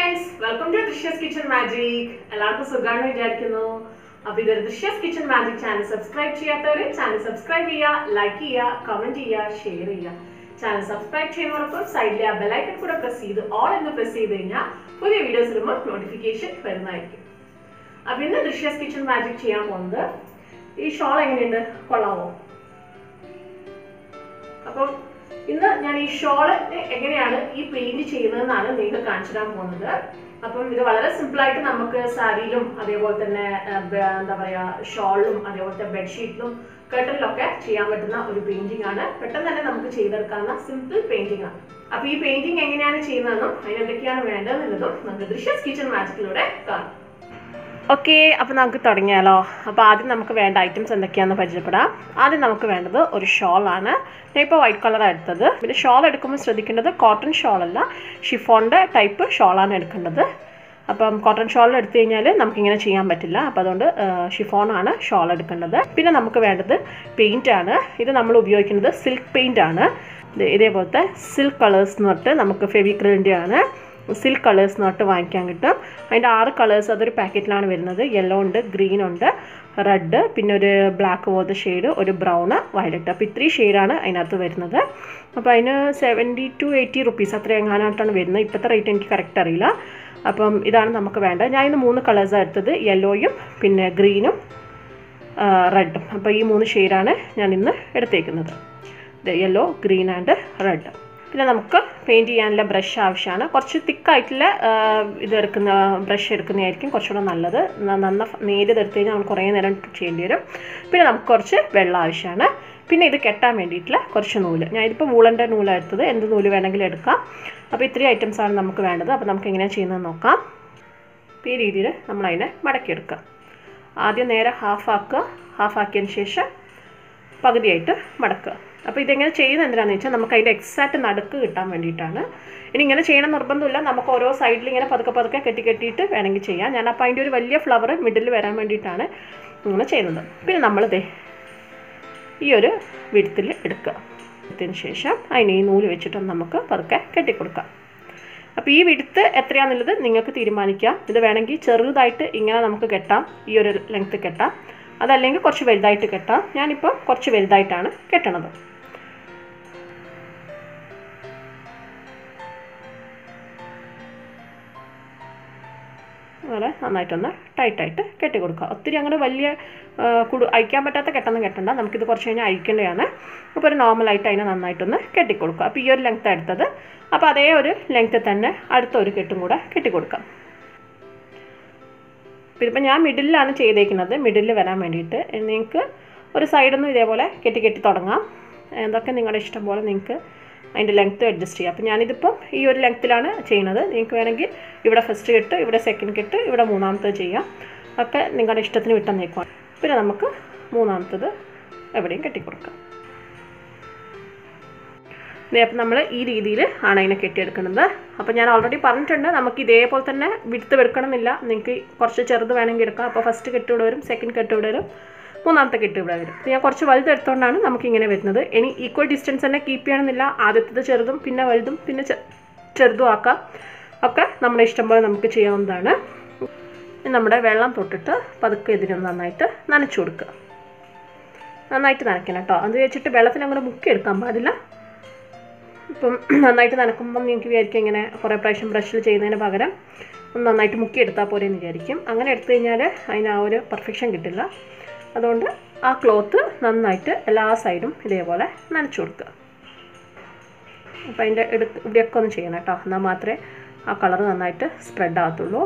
guys welcome to Drishyas kitchen magic എല്ലാവർക്കും സുഖാണ് വിചാരിക്കുന്നു അപ്പൊ ഇതൊരു Drishyas kitchen magic channel subscribe ചെയ്യാത്തവര് ചാനൽ സബ്സ്ക്രൈബ് ചെയ്യുക ലൈക്ക് ചെയ്യുക കമന്റ് ചെയ്യുക ഷെയർ ചെയ്യുക ചാനൽ സബ്സ്ക്രൈബ് ചെയ്യുന്നവർക്കും സൈഡിലെ ആ ബെലൈക്കൺ കൂടെ പ്രസ് ചെയ്ത് ഓൾ എന്ന് പ്രസ് ചെയ്ത് കഴിഞ്ഞാൽ പുതിയ വീഡിയോസ് ഇടുമ്പോൾ നോട്ടിഫിക്കേഷൻ വരുന്നതായിരിക്കും അപ്പൊ ഇന്ന് ദൃശ്യസ് കിച്ചൺ മാജിക് ചെയ്യാൻ പോകുന്നത് ഈ ഷോൾ എങ്ങനെയുണ്ട് കൊള്ളാമോ അപ്പം ഇന്ന് ഞാൻ ഈ ഷോള് എങ്ങനെയാണ് ഈ പെയിന്റ് ചെയ്യുന്നതെന്നാണ് നിങ്ങൾക്ക് കാണിച്ചു തരാൻ പോകുന്നത് അപ്പം ഇത് വളരെ സിമ്പിൾ ആയിട്ട് നമുക്ക് സാരിയിലും അതേപോലെ തന്നെ ആ, ബ- എന്താ പറയാ ഷോളിലും അതേപോലത്തെ ബെഡ്ഷീറ്റിലും കർട്ടനിലൊക്കെ ചെയ്യാൻ പറ്റുന്ന ഒരു പെയിന്റിംഗ് ആണ് പെട്ടെന്ന് തന്നെ നമുക്ക് ചെയ്തെടുക്കാവുന്ന സിമ്പിൾ പെയിന്റിംഗ് ആണ് അപ്പൊ ഈ പെയിന്റിംഗ് എങ്ങനെയാണ് ചെയ്യുന്നതെന്നും അതിനെന്തൊക്കെയാണ് വേണ്ടതെന്നുള്ളതും നമുക്ക് ദൃശ്യസ് കിച്ചൺ മാജിക്കിലൂടെ കാണാം ഓക്കെ അപ്പോൾ നമുക്ക് തുടങ്ങിയാലോ അപ്പോൾ ആദ്യം നമുക്ക് വേണ്ട ഐറ്റംസ് എന്തൊക്കെയാണെന്ന് പരിചയപ്പെടാം ആദ്യം നമുക്ക് വേണ്ടത് ഒരു ഷോളാണ് ഞാൻ ഇപ്പോൾ വൈറ്റ് കളർ എടുത്തത് പിന്നെ ഷോൾ എടുക്കുമ്പോൾ ശ്രദ്ധിക്കേണ്ടത് കോട്ടൺ ഷോളല്ല ഷിഫോണിൻ്റെ ടൈപ്പ് ഷോളാണ് എടുക്കേണ്ടത് അപ്പം കോട്ടൺ ഷോൾ എടുത്തു കഴിഞ്ഞാൽ നമുക്കിങ്ങനെ ചെയ്യാൻ പറ്റില്ല അപ്പോൾ അതുകൊണ്ട് ഷിഫോണാണ് ഷോൾ എടുക്കേണ്ടത് പിന്നെ നമുക്ക് വേണ്ടത് പെയിൻ്റ് ആണ് ഇത് നമ്മൾ ഉപയോഗിക്കുന്നത് സിൽക്ക് പെയിൻ്റ് ആണ് ഇത് ഇതേപോലത്തെ സിൽക്ക് കളേഴ്സ് എന്ന് പറഞ്ഞിട്ട് നമുക്ക് ഫെവിക്രിലിൻ്റെ ആണ് സിൽക്ക് കളേഴ്സ് എന്ന് പറഞ്ഞിട്ട് വാങ്ങിക്കാൻ കിട്ടും അതിൻ്റെ ആറ് കളേഴ്സ് അതൊരു പാക്കറ്റിലാണ് വരുന്നത് യെല്ലോ ഉണ്ട് ഗ്രീൻ ഉണ്ട് റെഡ് പിന്നെ ഒരു ബ്ലാക്ക് പോലത്തെ ഷെയ്ഡ് ഒരു ബ്രൗണ് വയലറ്റ് അപ്പോൾ ഇത്രയും ഷെയ്ഡാണ് അതിനകത്ത് വരുന്നത് അപ്പോൾ അതിന് സെവൻറ്റി ടു എയ്റ്റി റുപ്പീസ് അത്ര എങ്ങാനായിട്ടാണ് വരുന്നത് ഇപ്പോഴത്തെ റേറ്റ് എനിക്ക് കറക്റ്റ് അറിയില്ല അപ്പം ഇതാണ് നമുക്ക് വേണ്ടത് ഞാൻ ഇന്ന് മൂന്ന് കളേഴ്സാണ് എടുത്തത് യെല്ലോയും പിന്നെ ഗ്രീനും റെഡും അപ്പോൾ ഈ മൂന്ന് ഷെയ്ഡാണ് ഞാൻ ഇന്ന് എടുത്തേക്കുന്നത് യെല്ലോ ഗ്രീൻ ആൻഡ് റെഡ് പിന്നെ നമുക്ക് പെയിൻറ്റ് ചെയ്യാനുള്ള ബ്രഷ് ആവശ്യമാണ് കുറച്ച് തിക്കായിട്ടുള്ള ഇത് എടുക്കുന്ന ബ്രഷ് എടുക്കുന്നതായിരിക്കും കുറച്ചുകൂടെ നല്ലത് ന- നന്ന നേരിയത് എടുത്തു കഴിഞ്ഞാൽ നമുക്ക് കുറേ നേരം ചെയ്യേണ്ടി വരും പിന്നെ നമുക്ക് കുറച്ച് വെള്ളം ആവശ്യമാണ് പിന്നെ ഇത് കെട്ടാൻ വേണ്ടിയിട്ടുള്ള കുറച്ച് നൂല് ഞാൻ ഇതിപ്പോൾ വൂളൻ്റെ നൂലാണ് എടുത്തത് എന്ത് നൂല് വേണമെങ്കിലും എടുക്കാം അപ്പോൾ ഇത്രയും ഐറ്റംസാണ് നമുക്ക് വേണ്ടത് അപ്പോൾ നമുക്ക് എങ്ങനെയാണ് ചെയ്യുന്നത് നോക്കാം അപ്പോൾ ഈ രീതിയിൽ നമ്മളതിനെ മടക്കിയെടുക്കുക ആദ്യം നേരെ ഹാഫ് ആക്കുക ഹാഫ് ആക്കിയതിന് ശേഷം പകുതിയായിട്ട് മടക്കുക അപ്പോൾ ഇതെങ്ങനെ ചെയ്യുന്നത് എന്തിനാണെന്ന് വെച്ചാൽ നമുക്ക് അതിൻ്റെ എക്സാക്റ്റ് നടുക്ക് കിട്ടാൻ വേണ്ടിയിട്ടാണ് ഇനി ഇങ്ങനെ ചെയ്യണം നിർബന്ധമില്ല നമുക്ക് ഓരോ സൈഡിൽ ഇങ്ങനെ പതുക്കെ പതുക്കെ കെട്ടി കെട്ടിയിട്ട് വേണമെങ്കിൽ ചെയ്യാം ഞാൻ അപ്പോൾ അതിൻ്റെ ഒരു വലിയ ഫ്ലവർ മിഡിൽ വരാൻ വേണ്ടിയിട്ടാണ് ഇങ്ങനെ ചെയ്യുന്നത് പിന്നെ നമ്മളിതേ ഈ ഒരു വിടുത്തിൽ എടുക്കുക എടുത്തതിന് ശേഷം അതിന് ഈ നൂല് വെച്ചിട്ട് നമുക്ക് പതുക്കെ കെട്ടിക്കൊടുക്കാം അപ്പോൾ ഈ വിടുത്ത് എത്രയാണെന്നുള്ളത് നിങ്ങൾക്ക് തീരുമാനിക്കാം ഇത് വേണമെങ്കിൽ ചെറുതായിട്ട് ഇങ്ങനെ നമുക്ക് കെട്ടാം ഈ ഒരു ലെങ്ത്ത് കെട്ടാം അതല്ലെങ്കിൽ കുറച്ച് വലുതായിട്ട് കെട്ടാം ഞാനിപ്പോൾ കുറച്ച് വലുതായിട്ടാണ് കെട്ടണത് അതുപോലെ നന്നായിട്ടൊന്ന് ടൈറ്റായിട്ട് കെട്ടി കൊടുക്കുക ഒത്തിരി അങ്ങനെ വലിയ ആ, കുടു അയക്കാൻ പറ്റാത്ത കെട്ടൊന്നും കെട്ടണ്ട നമുക്കിത് കുറച്ച് കഴിഞ്ഞാൽ അയക്കേണ്ടതാണ് അപ്പോൾ ഒരു നോർമലായിട്ട് അതിനെ നന്നായിട്ടൊന്ന് കെട്ടിക്കൊടുക്കുക അപ്പോൾ ഈ ഒരു ലെങ്ത് എടുത്തത് അപ്പോൾ അതേ ഒരു ലെങ്ത്ത് തന്നെ അടുത്ത ഒരു കെട്ടും കൂടെ കെട്ടിക്കൊടുക്കാം പിന്നെ ഇപ്പം ഞാൻ മിഡിലാണ് ചെയ്തേക്കുന്നത് മിഡിൽ വരാൻ വേണ്ടിയിട്ട് നിങ്ങൾക്ക് ഒരു സൈഡൊന്നും ഇതേപോലെ കെട്ടി കെട്ടി തുടങ്ങാം എന്തൊക്കെ നിങ്ങളുടെ ഇഷ്ടം പോലെ നിങ്ങൾക്ക് അതിൻ്റെ ലെങ്ത്ത് അഡ്ജസ്റ്റ് ചെയ്യാം അപ്പോൾ ഞാനിതിപ്പം ഈ ഒരു ലെങ്ത്തിലാണ് ചെയ്യുന്നത് നിങ്ങൾക്ക് വേണമെങ്കിൽ ഇവിടെ ഫസ്റ്റ് കെട്ട് ഇവിടെ സെക്കൻഡ് കെട്ട് ഇവിടെ മൂന്നാമത്തത് ചെയ്യാം ഒക്കെ നിങ്ങളുടെ ഇഷ്ടത്തിന് വിട്ടെന്നേക്കുവാണ് പിന്നെ നമുക്ക് മൂന്നാമത്തത് എവിടെയും കെട്ടിക്കൊടുക്കാം ഇതേ അപ്പം നമ്മൾ ഈ രീതിയിൽ ആണ് അതിനെ കെട്ടിയെടുക്കുന്നത് അപ്പോൾ ഞാൻ ഓൾറെഡി പറഞ്ഞിട്ടുണ്ട് നമുക്ക് ഇതേപോലെ തന്നെ വിടുത്ത് എടുക്കണമെന്നില്ല നിങ്ങൾക്ക് കുറച്ച് ചെറുത് വേണമെങ്കിൽ എടുക്കാം അപ്പോൾ ഫസ്റ്റ് കെട്ട് ഇവിടെ വരും സെക്കൻഡ് കെട്ട് ഇവിടെ വരും മൂന്നാമത്തെ കെട്ട് ഇവിടെ വരും അപ്പോൾ ഞാൻ കുറച്ച് വലുത് എടുത്തുകൊണ്ടാണ് നമുക്ക് ഇങ്ങനെ വരുന്നത് ഇനി ഈക്വൽ ഡിസ്റ്റൻസ് തന്നെ കീപ്പ് ചെയ്യണമെന്നില്ല ആദ്യത്തത് ചെറുതും പിന്നെ വലുതും പിന്നെ ചെ- ചെറുതും ആക്കാം ഒക്കെ നമ്മുടെ ഇഷ്ടം പോലെ നമുക്ക് ചെയ്യാവുന്നതാണ് ഇനി നമ്മുടെ വെള്ളം തൊട്ടിട്ട് പതുക്കെ ഇതിനൊന്ന് നന്നായിട്ട് നനച്ചു കൊടുക്കുക നന്നായിട്ട് നനയ്ക്കണം കേട്ടോ അത് വെച്ചിട്ട് വെള്ളത്തിൽ അങ്ങനെ മുക്കിയെടുക്കാൻ പാടില്ല ഇപ്പം നന്നായിട്ട് നനക്കുമ്പം നിങ്ങൾക്ക് വിചാരിക്കും ഇങ്ങനെ കുറേ പ്രാവശ്യം ബ്രഷിൽ ചെയ്യുന്നതിന് പകരം ഒന്ന് നന്നായിട്ട് മുക്കിയെടുത്താൽ പോരെ എന്ന് വിചാരിക്കും അങ്ങനെ എടുത്തു കഴിഞ്ഞാൽ അതിന് ആ ഒരു പെർഫെക്ഷൻ കിട്ടില്ല അതുകൊണ്ട് ആ ക്ലോത്ത് നന്നായിട്ട് എല്ലാ സൈഡും ഇതേപോലെ നനച്ചു കൊടുക്കുക അപ്പോൾ അതിൻ്റെ എടുത്ത് ഇവിടെയൊക്കെ ഒന്ന് ചെയ്യണം കേട്ടോ എന്നാൽ മാത്രമേ ആ കളർ നന്നായിട്ട് സ്പ്രെഡ് ആകത്തുള്ളൂ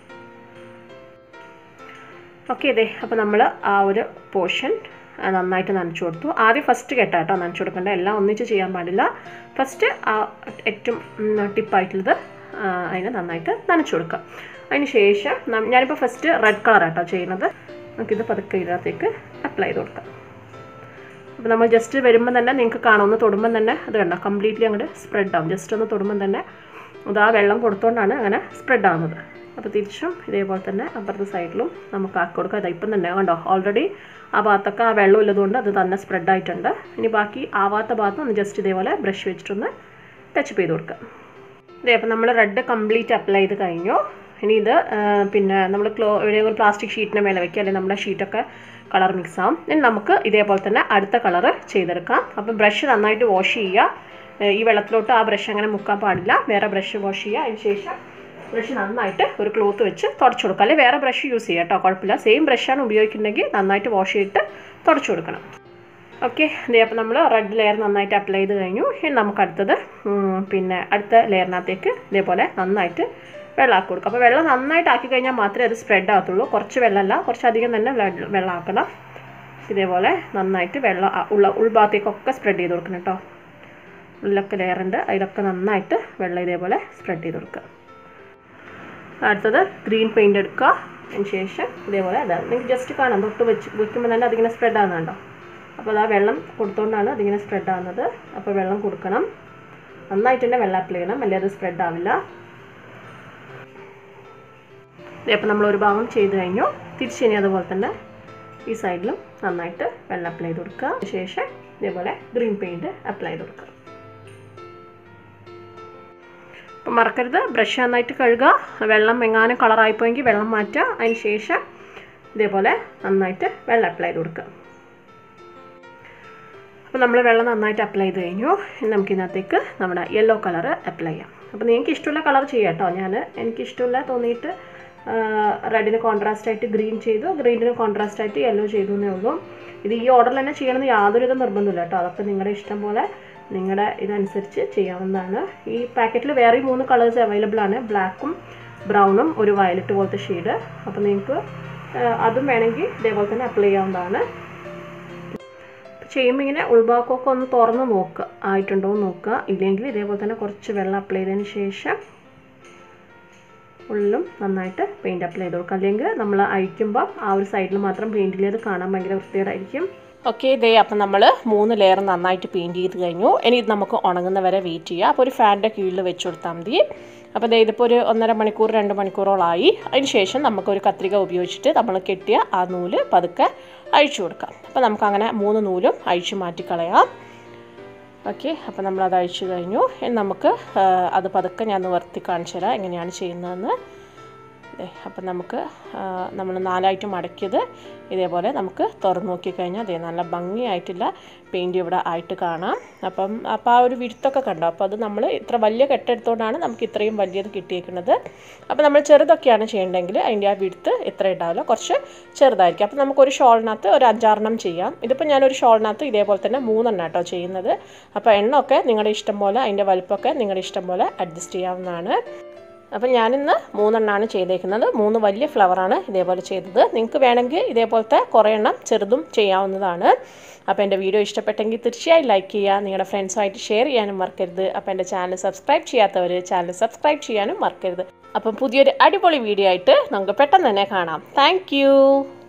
ഓക്കെ ഇതേ അപ്പോൾ നമ്മൾ ആ ഒരു പോർഷൻ നന്നായിട്ട് നനച്ചു കൊടുത്തു ആദ്യം ഫസ്റ്റ് കെട്ടാ കേട്ടോ നനച്ചു കൊടുക്കേണ്ട എല്ലാം ഒന്നിച്ച് ചെയ്യാൻ പാടില്ല ഫസ്റ്റ് ആ ഏറ്റവും ടിപ്പായിട്ടുള്ളത് അതിന് നന്നായിട്ട് നനച്ചു കൊടുക്കുക അതിന് ശേഷം നം- ഞാനിപ്പോൾ ഫസ്റ്റ് റെഡ് കളർ ആട്ടോ ചെയ്യുന്നത് നമുക്കിത് പതുക്കെ ഇതിനകത്തേക്ക് അപ്ലൈ ചെയ്ത് കൊടുക്കാം അപ്പോൾ നമ്മൾ ജസ്റ്റ് വരുമ്പോൾ തന്നെ നിങ്ങൾക്ക് കാണാം ഒന്ന് തൊടുമ്പം തന്നെ അത് കണ്ടോ കംപ്ലീറ്റ്ലി അങ്ങോട്ട് സ്പ്രെഡ് ആവും ജസ്റ്റ് ഒന്ന് തൊടുമ്പം തന്നെ അത് ആ വെള്ളം കൊടുത്തുകൊണ്ടാണ് അങ്ങനെ സ്പ്രെഡ് ആവുന്നത് അപ്പോൾ തിരിച്ചും ഇതേപോലെ തന്നെ അപ്പുറത്തെ സൈഡിലും നമുക്ക് ആക്കി കൊടുക്കാം അത് ഇപ്പം തന്നെ കണ്ടോ ഓൾറെഡി ആ ഭാഗത്തൊക്കെ ആ വെള്ളം ഉള്ളതുകൊണ്ട് അത് തന്നെ സ്പ്രെഡ് ആയിട്ടുണ്ട് ഇനി ബാക്കി ആവാത്ത ഭാഗത്ത് ഒന്ന് ജസ്റ്റ് ഇതേപോലെ ബ്രഷ് വെച്ചിട്ടൊന്ന് ടച്ചപ്പ് ചെയ്ത് കൊടുക്കുക ഇതേ അപ്പം നമ്മൾ റെഡ് കംപ്ലീറ്റ് അപ്ലൈ ചെയ്ത് കഴിഞ്ഞു ഇനി ഇത് ആ, പിന്നെ നമ്മൾ ക്ലോ ഒരു പ്ലാസ്റ്റിക് ഷീറ്റിൻ്റെ മേലെ വെക്കുക അല്ലെങ്കിൽ നമ്മുടെ ഷീറ്റൊക്കെ കളർ മിക്സ് ആവും ഇനി നമുക്ക് ഇതേപോലെ തന്നെ അടുത്ത കളറ് ചെയ്തെടുക്കാം അപ്പം ബ്രഷ് നന്നായിട്ട് വാഷ് ചെയ്യുക ഏ, ഈ വെള്ളത്തിലോട്ട് ആ ബ്രഷ് അങ്ങനെ മുക്കാൻ പാടില്ല വേറെ ബ്രഷ് വാഷ് ചെയ്യുക അതിന് ശേഷം ബ്രഷ് നന്നായിട്ട് ഒരു ക്ലോത്ത് വെച്ച് തുടച്ചു കൊടുക്കുക അല്ലെങ്കിൽ വേറെ ബ്രഷ് യൂസ് ചെയ്യുക കേട്ടോ കുഴപ്പമില്ല സെയിം ബ്രഷാണ് ഉപയോഗിക്കുന്നുണ്ടെങ്കിൽ നന്നായിട്ട് വാഷ് ചെയ്തിട്ട് തുടച്ചു കൊടുക്കണം ഓക്കെ ഇതേ അപ്പോൾ നമ്മൾ റെഡ് ലെയർ നന്നായിട്ട് അപ്ലൈ ചെയ്ത് കഴിഞ്ഞു ഇനി നമുക്ക് അടുത്തത് ഉം, പിന്നെ അടുത്ത ലെയറിനകത്തേക്ക് ഇതേപോലെ നന്നായിട്ട് വെള്ളമാക്കി കൊടുക്കുക അപ്പോൾ വെള്ളം നന്നായിട്ട് ആക്കി കഴിഞ്ഞാൽ മാത്രമേ അത് സ്പ്രെഡ് ആകത്തുള്ളൂ കുറച്ച് വെള്ളമല്ല കുറച്ചധികം തന്നെ വെ- വെള്ളം ആക്കണം ഇതേപോലെ നന്നായിട്ട് വെള്ളം ആ- ഉള്ള ഉൾഭാഗത്തേക്കൊക്കെ സ്പ്രെഡ് ചെയ്ത് കൊടുക്കണം കേട്ടോ ഉള്ളിലൊക്കെ ലെയർ ഉണ്ട് അതിലൊക്കെ നന്നായിട്ട് വെള്ളം ഇതേപോലെ സ്പ്രെഡ് ചെയ്ത് കൊടുക്കുക അടുത്തത് ഗ്രീൻ പെയിൻ്റ് എടുക്കുക അതിന് ശേഷം ഇതേപോലെ അതാ നിങ്ങൾക്ക് ജസ്റ്റ് കാണാം തൊട്ട് വെച്ച് വെക്കുമ്പോൾ തന്നെ അതിങ്ങനെ സ്പ്രെഡ് ആകുന്നുണ്ടോ അപ്പോൾ അത് ആ വെള്ളം കൊടുത്തുകൊണ്ടാണ് അതിങ്ങനെ സ്പ്രെഡ് ആകുന്നത് അപ്പോൾ വെള്ളം കൊടുക്കണം നന്നായിട്ട് തന്നെ വെള്ളം അപ്ലൈ ചെയ്യണം അല്ലെ അത് സ്പ്രെഡ് ആവില്ല ഇപ്പം നമ്മൾ ഒരു ഭാഗം ചെയ്ത് കഴിഞ്ഞു തിരിച്ചിനി അതുപോലെ തന്നെ ഈ സൈഡിലും നന്നായിട്ട് വെള്ളം അപ്ലൈ ചെയ്ത് കൊടുക്കുക അതിന് ശേഷം ഇതേപോലെ ഗ്രീൻ പെയിൻറ്റ് അപ്ലൈ ചെയ്ത് കൊടുക്കുക അപ്പം മറക്കരുത് ബ്രഷ് നന്നായിട്ട് കഴുകുക വെള്ളം എങ്ങാനും കളറായിപ്പോയെങ്കിൽ വെള്ളം മാറ്റുക അതിന് ശേഷം ഇതേപോലെ നന്നായിട്ട് വെള്ളം അപ്ലൈ ചെയ്ത് കൊടുക്കുക അപ്പോൾ നമ്മൾ വെള്ളം നന്നായിട്ട് അപ്ലൈ ചെയ്ത് കഴിഞ്ഞു ഇനി നമുക്ക് ഇതിനകത്തേക്ക് നമ്മുടെ യെല്ലോ കളർ അപ്ലൈ ചെയ്യാം അപ്പോൾ നിങ്ങൾക്ക് ഇഷ്ടമുള്ള കളർ ചെയ്യാം കേട്ടോ ഞാൻ എനിക്ക് ഇഷ്ടമില്ല തോന്നിയിട്ട് റെഡിന് കോൺട്രാസ്റ്റ് ആയിട്ട് ഗ്രീൻ ചെയ്തു ഗ്രീനിന് കോൺട്രാസ്റ്റ് ആയിട്ട് യെല്ലോ ചെയ്തു എന്നേ ഉള്ളൂ ഇത് ഈ ഓർഡറിൽ തന്നെ ചെയ്യണമെന്ന് യാതൊരുവിധ നിർബന്ധമില്ല കേട്ടോ അതൊക്കെ നിങ്ങളുടെ ഇഷ്ടം പോലെ നിങ്ങളുടെ ഇതനുസരിച്ച് ചെയ്യാവുന്നതാണ് ഈ പാക്കറ്റിൽ വേറെ മൂന്ന് കളേഴ്സ് അവൈലബിൾ ആണ് ബ്ലാക്കും ബ്രൗണും ഒരു വയലറ്റ് പോലത്തെ ഷെയ്ഡ് അപ്പോൾ നിങ്ങൾക്ക് അതും വേണമെങ്കിൽ ഇതേപോലെ തന്നെ അപ്ലൈ ചെയ്യാവുന്നതാണ് ചെയ്യുമ്പോൾ ഇങ്ങനെ ഉൾഭാഗമൊക്കെ ഒന്ന് തുറന്ന് നോക്കുക ആയിട്ടുണ്ടോ എന്ന് നോക്കുക ഇല്ലെങ്കിൽ ഇതേപോലെ തന്നെ കുറച്ച് വെള്ളം അപ്ലൈ ചെയ്തതിന് ശേഷം ഉള്ളിലും നന്നായിട്ട് പെയിൻറ്റ് അപ്ലൈ ചെയ്ത് കൊടുക്കുക അല്ലെങ്കിൽ നമ്മൾ അഴിക്കുമ്പോൾ ആ ഒരു സൈഡിൽ മാത്രം പെയിൻറ്റ് ചെയ്ത് കാണാൻ ഭയങ്കര വൃത്തികേടായിരിക്കും ഓക്കെ ഇതേ അപ്പം നമ്മൾ മൂന്ന് ലെയർ നന്നായിട്ട് പെയിൻറ്റ് ചെയ്ത് കഴിഞ്ഞു ഇനി ഇത് നമുക്ക് ഉണങ്ങുന്ന വരെ വെയിറ്റ് ചെയ്യുക അപ്പോൾ ഒരു ഫാനിൻ്റെ കീഴിൽ വെച്ച് കൊടുത്താൽ മതി അപ്പോൾ ദേ ഇതിപ്പോൾ ഒരു ഒന്നര മണിക്കൂർ രണ്ട് മണിക്കൂറോളായി അതിന് ശേഷം നമുക്കൊരു കത്രിക ഉപയോഗിച്ചിട്ട് നമ്മൾ കെട്ടിയ ആ നൂല് പതുക്കെ അഴിച്ചു കൊടുക്കാം അപ്പോൾ നമുക്കങ്ങനെ മൂന്ന് നൂലും അഴിച്ചു മാറ്റിക്കളയാം ഓക്കെ അപ്പോൾ നമ്മളത് അഴിച്ചു കഴിഞ്ഞു ഇനി നമുക്ക് ആ, അത് പതുക്കെ ഞാൻ നിവർത്തി കാണിച്ചു തരാം എങ്ങനെയാണ് ചെയ്യുന്നതെന്ന് ദേ, അപ്പം നമുക്ക് നമ്മൾ നാലായിട്ട് മടക്കിയത് ഇതേപോലെ നമുക്ക് തുറന്നു നോക്കിക്കഴിഞ്ഞാൽ അതേ നല്ല ഭംഗിയായിട്ടുള്ള പെയിൻറ്റ് ഇവിടെ ആയിട്ട് കാണാം അപ്പം അപ്പോൾ ആ ഒരു വിരുത്തൊക്കെ കണ്ടോ അപ്പോൾ അത് നമ്മൾ ഇത്ര വലിയ കെട്ടെടുത്തോണ്ടാണ് നമുക്ക് ഇത്രയും വലിയത് കിട്ടിയേക്കുന്നത് അപ്പോൾ നമ്മൾ ചെറുതൊക്കെയാണ് ചെയ്യേണ്ടതെങ്കിൽ അതിൻ്റെ ആ വിരുത്ത് ഇത്ര ഉണ്ടാവില്ല കുറച്ച് ചെറുതായിരിക്കും അപ്പോൾ നമുക്കൊരു ഷോളിനകത്ത് ഒരു അഞ്ചാറെണ്ണം ചെയ്യാം ഇതിപ്പോൾ ഞാനൊരു ഷോളിനകത്ത് ഇതേപോലെ തന്നെ മൂന്നെണ്ണം കേട്ടോ ചെയ്യുന്നത് അപ്പോൾ എണ്ണമൊക്കെ നിങ്ങളുടെ ഇഷ്ടം പോലെ അതിൻ്റെ വലുപ്പമൊക്കെ നിങ്ങളുടെ ഇഷ്ടം പോലെ അഡ്ജസ്റ്റ് ചെയ്യാവുന്നതാണ് അപ്പം ഞാനിന്ന് മൂന്നെണ്ണമാണ് ചെയ്തേക്കുന്നത് മൂന്ന് വലിയ ഫ്ലവറാണ് ഇതേപോലെ ചെയ്തത് നിങ്ങൾക്ക് വേണമെങ്കിൽ ഇതേപോലത്തെ കുറേ എണ്ണം ചെറുതും ചെയ്യാവുന്നതാണ് അപ്പോൾ എൻ്റെ വീഡിയോ ഇഷ്ടപ്പെട്ടെങ്കിൽ തീർച്ചയായും ലൈക്ക് ചെയ്യുക നിങ്ങളുടെ ഫ്രണ്ട്സുമായിട്ട് ഷെയർ ചെയ്യാനും മറക്കരുത് അപ്പോൾ എൻ്റെ ചാനൽ സബ്സ്ക്രൈബ് ചെയ്യാത്തവർ ചാനൽ സബ്സ്ക്രൈബ് ചെയ്യാനും മറക്കരുത് അപ്പം പുതിയൊരു അടിപൊളി വീഡിയോ ആയിട്ട് നമുക്ക് പെട്ടെന്ന് തന്നെ കാണാം താങ്ക്